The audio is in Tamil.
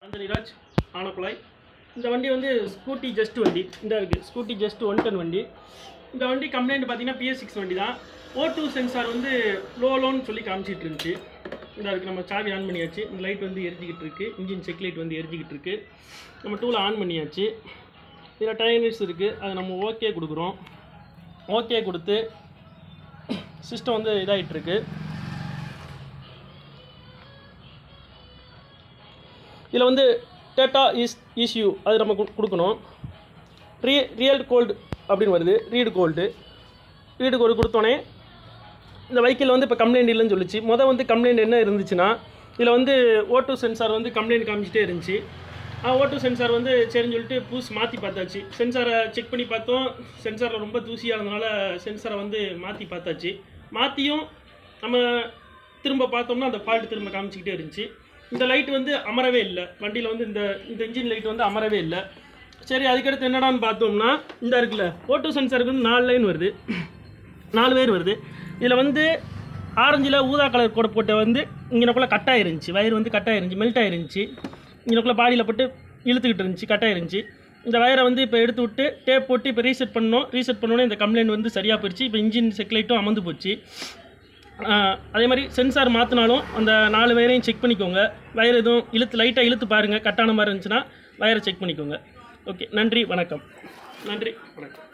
ஆந்தனிராஜ் ஆனக்குழாய் இந்த வண்டி வந்து ஸ்கூட்டி ஜஸ்ட் வண்டி இந்த இருக்குது ஸ்கூட்டி ஜஸ்ட் ஒன் டன் வண்டி இந்த வண்டி கம்ப்ளைண்ட் பார்த்தீங்கன்னா பிஎஸ் சிக்ஸ் வண்டி தான் ஓ டூ சென்சார் வந்து லோ லோன்னு சொல்லி காமிச்சிட்டு இருந்துச்சு இந்த அதுக்கு நம்ம சாவி ஆன் பண்ணியாச்சு இந்த லைட் வந்து எரிஞ்சிக்கிட்டு இருக்கு இன்ஜின் செக் லைட் வந்து எரிஞ்சிக்கிட்டு இருக்கு நம்ம டூவில் ஆன் பண்ணியாச்சு இதில் டைனர்ஸ் இருக்குது அதை நம்ம ஓகே கொடுக்குறோம் ஓகே கொடுத்து சிஸ்டம் வந்து இதாகிட்டு இருக்கு இதில் வந்து டேட்டா இஸ் இஷ்யூ அது நம்ம கு- கொடுக்கணும் ரீ ரியல் கோல்டு அப்படின்னு வருது ரீடு கோல்டு ரீடு கோல்டு கொடுத்தோன்னே இந்த வெஹிக்கிள் வந்து இப்போ கம்ப்ளைண்ட் இல்லைன்னு சொல்லிச்சு மொதல் வந்து கம்ப்ளைண்ட் என்ன இருந்துச்சுன்னா இதில் வந்து ஓட்டோ சென்சார் வந்து கம்ப்ளைண்ட் காமிச்சிட்டே இருந்துச்சு ஓட்டோ சென்சார் வந்து சரின்னு சொல்லிட்டு புதுசு மாற்றி பார்த்தாச்சு சென்சாரை செக் பண்ணி பார்த்தோம் சென்சாரில் ரொம்ப தூசியாக இருந்தனால சென்சாரை வந்து மாற்றி பார்த்தாச்சு மாற்றியும் நம்ம திரும்ப பார்த்தோம்னா அந்த ஃபால்ட் திரும்ப காமிச்சிக்கிட்டே இருந்துச்சு இந்த லைட் வந்து அமரவே இல்லை வண்டியில் வந்து இந்த இந்த இன்ஜின் லைட் வந்து அமரவே இல்லை சரி அதுக்கடுத்து என்னடான்னு பார்த்தோம்னா இந்த இருக்குல்ல ஓட்டோ சென்சாருக்கு வந்து நாலு லைன் வருது நாலு பேர் வருது இதில் வந்து ஆரஞ்சில் ஊதா கலர் கோடை போட்ட வந்து இங்கனக்குள்ளே கட் ஆயிருந்துச்சு வயர் வந்து கட் ஆயிருந்துச்சு மெல்ட் ஆயிருந்துச்சு இங்கனக்குள்ளே பாடியில் போட்டு இழுத்துக்கிட்டு இருந்துச்சு கட் ஆயிருந்துச்சு இந்த வயரை வந்து இப்போ எடுத்து விட்டு டேப் போட்டு இப்போ ரீசெட் பண்ணோம் ரீசெட் பண்ணோன்னே இந்த கம்ப்ளைண்ட் வந்து சரியாக போயிடுச்சு இப்போ இன்ஜின் செக்லைட்டும் அமர்ந்து போச்சு ஆஹ் அதே மாதிரி சென்சார் மாற்றினாலும் அந்த நாலு வயரையும் செக் பண்ணிக்கோங்க வயர் எதுவும் இழுத்து லைட்டாக இழுத்து பாருங்கள் கட்டான மாதிரி இருந்துச்சுன்னா வயரை செக் பண்ணிக்கோங்க ஓகே நன்றி வணக்கம் நன்றி வணக்கம்